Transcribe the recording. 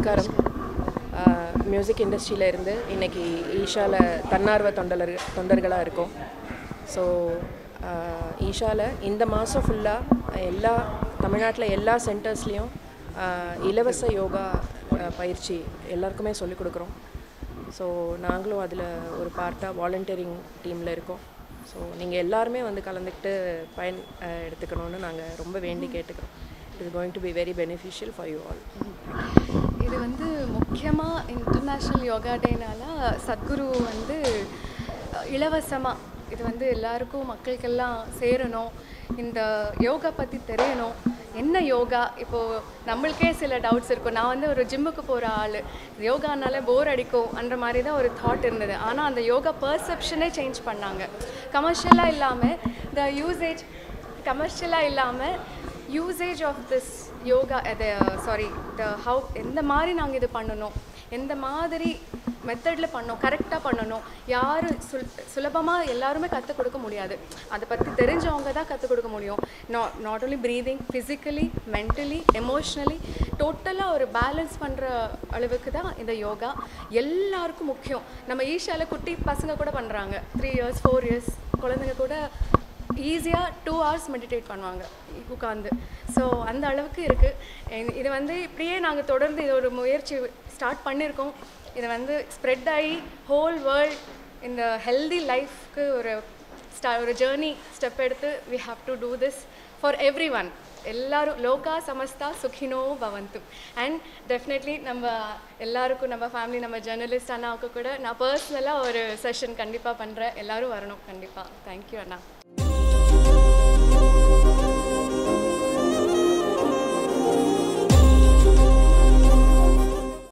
நமஸ்காரம் மியூசிக் இண்டஸ்ட்ரியில் இருந்து இன்னைக்கு ஈஷாவில் தன்னார்வ தொண்டர் தொண்டர்களாக இருக்கோம் ஸோ ஈஷாவில் இந்த மாதம் ஃபுல்லாக எல்லா தமிழ்நாட்டில் எல்லா சென்டர்ஸ்லேயும் இலவச யோகா அஹ், பயிற்சி எல்லாருக்குமே சொல்லிக் கொடுக்குறோம் ஸோ நாங்களும் அதில் ஒரு பார்ட்டாக வாலண்டியரிங் டீமில் இருக்கோம் ஸோ நீங்கள் எல்லாருமே வந்து கலந்துக்கிட்டு பயன் அஹ், எடுத்துக்கணும்னு நாங்கள் ரொம்ப வேண்டி கேட்டுக்கிறோம் it going to be very beneficial for you all இது வந்து முக்கியமாக இன்டர்நேஷ்னல் யோகா டேனால சத்குரு வந்து இலவசமாக இது வந்து எல்லாருக்கும் மக்களுக்கெல்லாம் சேரணும் இந்த யோகா பற்றி தெரியணும் என்ன யோகா இப்போது நம்மளுக்கே சில டவுட்ஸ் இருக்கும் நான் வந்து ஒரு ஜிம்முக்கு போகிற ஆள் யோகானால போர் அடிக்கும் அந்த மாதிரி தான் ஒரு தாட் இருந்தது ஆனால் அந்த யோகா பர்செப்ஷனே சேஞ்ச் பண்ணாங்க கமர்ஷியலாக இல்லாமல் த யூசேஜ் கமர்ஷியலாக இல்லாமல் யூசேஜ் ஆஃப் திஸ் யோகா அது சாரி த ஹவு எந்த மாதிரி நாங்கள் இது பண்ணணும் எந்த மாதிரி மெத்தடில் பண்ணோம் கரெக்டாக பண்ணணும் யார் சுல் சுலபமாக எல்லாருமே கற்றுக் கொடுக்க முடியாது அதை பற்றி தெரிஞ்சவங்க தான் கற்றுக் கொடுக்க முடியும் not not only breathing physically mentally emotionally டோட்டலாக ஒரு பேலன்ஸ் பண்ணுற அளவுக்கு தான் இந்த யோகா எல்லாருக்கும் முக்கியம் நம்ம ஈஷாவில் குட்டி பசங்க கூட பண்ணுறாங்க த்ரீ இயர்ஸ் ஃபோர் இயர்ஸ் குழந்தைங்க கூட ஈஸியாக டூ ஹவர்ஸ் மெடிடேட் பண்ணுவாங்க உட்காந்து ஸோ அந்த அளவுக்கு இருக்குது இது வந்து இப்படியே நாங்கள் தொடர்ந்து இது ஒரு முயற்சி ஸ்டார்ட் பண்ணியிருக்கோம் இது வந்து ஸ்ப்ரெட் ஆகி ஹோல் வேர்ல்ட் இந்த ஹெல்தி லைஃப்க்கு ஒரு ஸ்டா ஒரு ஜேர்னி ஸ்டெப் எடுத்து we have to do this for everyone எல்லாரும் லோகா சமஸ்தா சுகினோ பவந்து அண்ட் டெஃபினெட்லி நம்ம எல்லாருக்கும் நம்ம ஃபேமிலி நம்ம ஜேர்னலிஸ்ட் அண்ணாவுக்கு கூட நான் பர்சனலாக ஒரு செஷன் கண்டிப்பாக பண்ணுறேன் எல்லாரும் வரணும் கண்டிப்பாக தேங்க்யூ அண்ணா